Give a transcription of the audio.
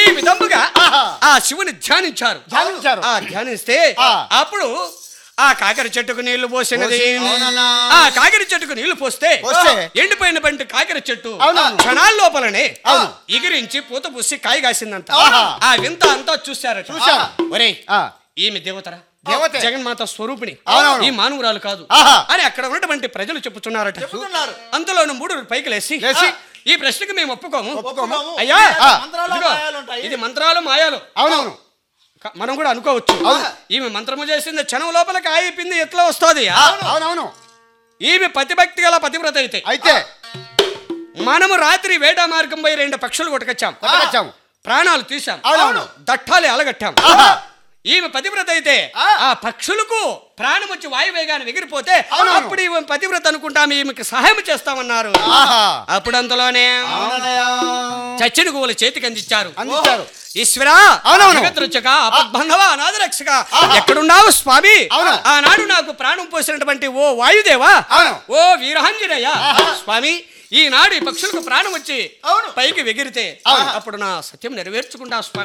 ఈ విధముగా ఆహా. ఆ శివుని ధ్యానించారు ధ్యానించారు. ఆ ధ్యానిస్తే ఆ. అప్పుడు ఆ కాకర చెట్టుకు నీళ్లు పోసినది పోసి- అవునన్నా. ఆ కాకర చెట్టుకు నీళ్లు పోస్తే పోస్తే? ఎండిపోయిన బంటి కాకర చెట్టు అవునవును. క్షణాల లోపలనే అవును. ఎగిరించి పూత పూసి కాయ కాసిందంట ఆహా. ఆ వింత అంతా చూశారట చూశారు. ఒరేయ్ ఆ. ఈమె దేవతరా దేవతే. జగన్మాత స్వరూపిణి అవునవును. ఈ మానవురాలు కాదు ఆహా. అని అక్కడ ఉన్నటువంటి ప్రజలు చెప్పుచున్నారట చెబుతున్నారు. అంతలోను మూడు పైకి లేసి లేచి, ఈ ప్రశ్నకు మేము ఒప్పుకోము ఒప్పుకోము. అయ్యా ఆ. మంత్రాలు ఇదిగో, మాయాలు ఉంటాయి. ఇది మంత్రాలు మాయాలు అవునవును క- మనం కూడా అనుకోవచ్చు అవును. ఈమె మంత్రము చేసింది క్షణం లోపల కాయ పిండి ఎట్లా వస్తుంది అవునవును ఈమె పతిభక్తి గల పతివ్రత అయితే అయితే మనము రాత్రి వేట మార్గం పోయి రెండు పక్షులు కొట్టుకొచ్చాం కొట్టుకొచ్చాము. ప్రాణాలు తీసాం అవునవును. దట్టాలి అలగట్టాం ఆహా. ఈమె పతివ్రత అయితే ఆ. ఆ పక్షులకు ప్రాణం వచ్చి వాయువేగాన్ని ఎగిరిపోతే అవునవును. అప్పుడు ఈమె పతివ్రత అనుకుంటాం ఈమెకి సహాయం చేస్తామన్నారు ఆహా అప్పుడు అంతలోనే అవునన్నయ్య. చచ్చిన గువ్వలు చేతికి అందించారు అందించారు ఈశ్వరా అవునవును. జగద్రక్షక అపద్బంధవ అనాథరక్షక ఎక్కడున్నావు స్వామి అవును. ఆనాడు నాకు ప్రాణం పోసినటువంటి ఓ వాయుదేవా అవును. ఓ వీరహంజనయ్య స్వామి ఈనాడు ఈ పక్షులకు ప్రాణం వచ్చి అవును. పైకి వెగిరితే అవును. అప్పుడు నా సత్యం నెరవేర్చుకుంటా స్వామి